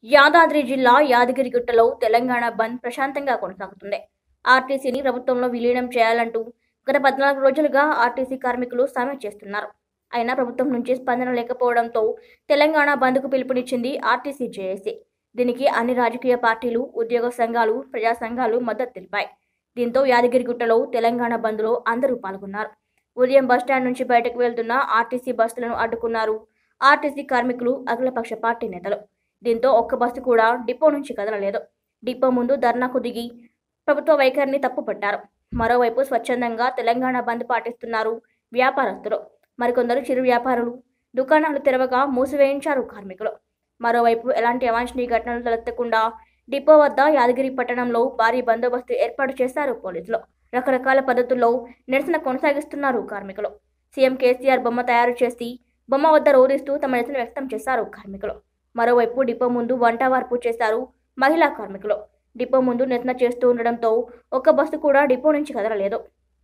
యాదాద్రి జిల్లా యాదగిరిగుట్టలో తెలంగాణ బంద్ ప్రశాంతంగా కొనసాగుతుంది ఆర్టీసీని ప్రభుత్వంలో విలీనం చేయాలంటూ గత పద్నాలుగు రోజులుగా ఆర్టీసీ కార్మికులు సమ్మె చేస్తున్నారు అయినా ప్రభుత్వం నుంచి స్పందన లేకపోవడంతో తెలంగాణ బంద్కు పిలుపునిచ్చింది ఆర్టీసీ జేఏసీ దీనికి అన్ని రాజకీయ పార్టీలు ఉద్యోగ సంఘాలు ప్రజా సంఘాలు మద్దతు తెలిపాయి దీంతో యాదగిరిగుట్టలో తెలంగాణ బంద్లో అందరూ పాల్గొన్నారు ఉదయం బస్టాండ్ నుంచి బయటకు వెళ్తున్న ఆర్టీసీ బస్సులను అడ్డుకున్నారు ఆర్టీసీ కార్మికులు అఖిలపక్ష పార్టీ నేతలు దీంతో ఒక్క బస్సు కూడా డిపో నుంచి కదలలేదు డిపో ముందు ధర్నాకు దిగి ప్రభుత్వ వైఖరిని తప్పుపట్టారు మరోవైపు స్వచ్ఛందంగా తెలంగాణ బంద్ పాటిస్తున్నారు వ్యాపారస్తులు మరికొందరు చిరు వ్యాపారులు దుకాణాలు తెరవగా మూసివేయించారు కార్మికులు మరోవైపు ఎలాంటి అవాంఛనీయ ఘటనలు తలెత్తకుండా డిపో వద్ద యాదగిరి పట్టణంలో భారీ బందోబస్తు ఏర్పాటు చేశారు పోలీసులు రకరకాల పద్ధతుల్లో నిరసన కొనసాగిస్తున్నారు కార్మికులు సీఎం కేసీఆర్ బొమ్మ తయారు చేసి బొమ్మ వద్ద రోధిస్తూ తమ నిరసన వ్యక్తం చేశారు కార్మికులు మరోవైపు డిపో ముందు వంట వార్పు చేశారు మహిళా కార్మికులు డిపో ముందు నిరసన చేస్తూ ఉండడంతో ఒక్క బస్సు కూడా డిపో నుంచి కదలలేదు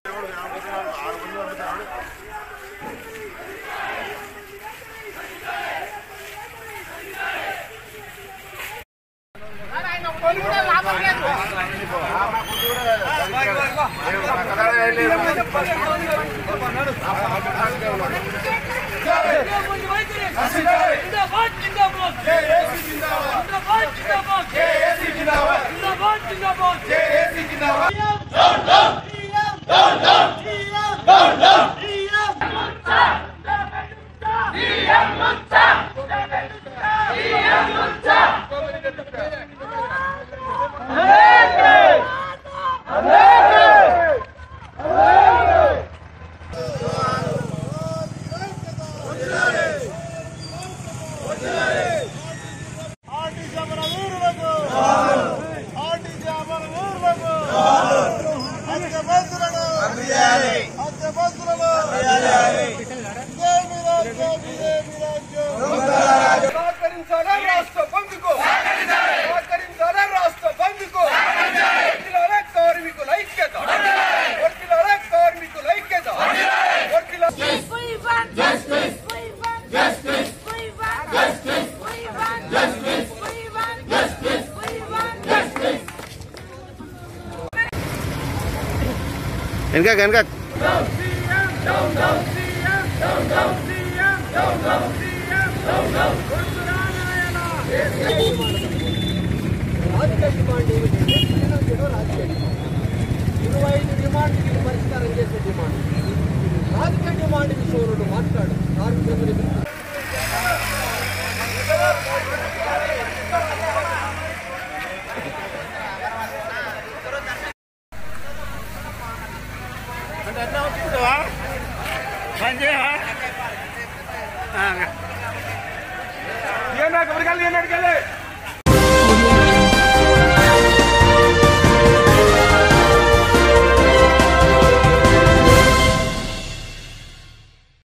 जिंदाबाद जिंदाबाद जिंदाबाद जिंदाबाद जिंदाबाद जिंदाबाद ఆర్టీసీ అమర వీరులకు ఆర్టీసీ అమర వీరులకు హత్య బస్సులను హత్య బస్సులను జై విరాజ్ జై విరాజ్ జై విరాజ్ సహకరించాలి రాష్ట్ర బంధుకు సహకరించాలి రాష్ట్ర బంధుకు వర్కిలాల కార్మికుల ఐక్యత వర్కిలాల కార్మికుల ఐక్యత వర్కిల We want justice. We want justice. We want justice. We want justice. We want justice. We want justice. వెనక వెనక ఇరవై ఐదు డిమాండ్కి పరిష్కారం చేసే డిమాండ్ రాజకీయ డిమాండ్ విషయంలో మాట్లాడు కార్మికులు అంటే ఎట్లా వచ్చుకుంటావా పని చేయవా ఏం నాకు ఎవరికెళ్ళి ఏం అడిగలే